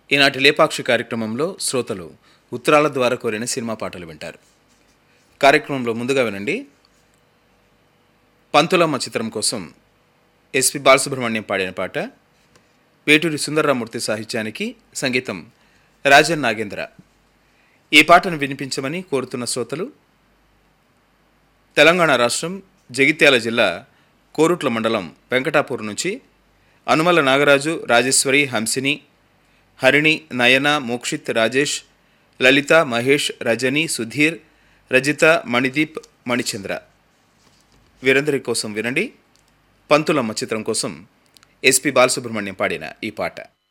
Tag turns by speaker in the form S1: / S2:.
S1: ఈనాటి లేపాక్షి కార్యక్రమంలో శ్రోతలు ఉత్తరాల ద్వారా కోరిన సినిమా పాటలు వింటారు కార్యక్రమంలో ముందుగా వినండి పంతులమ్మ చిత్రం కోసం ఎస్పి బాలసుబ్రహ్మణ్యం పాడిన పాట వేటూరి సుందరరామూర్తి సాహిత్యానికి సంగీతం రాజన్ నాగేంద్ర ఈ పాటను వినిపించమని కోరుతున్న శ్రోతలు తెలంగాణ రాష్ట్రం జగిత్యాల జిల్లా కోరుట్ల మండలం వెంకటాపూర్ నుంచి అనుమల నాగరాజు రాజేశ్వరి హంసిని హరిణి నయన మోక్షిత్ రాజేష్ లలిత మహేష్ రజని సుధీర్ రజిత మణిదీప్ మణిచంద్ర వీరందరి కోసం వినండి పంతులమ్మ చిత్రం కోసం ఎస్పి బాలసుబ్రహ్మణ్యం పాడిన ఈ పాట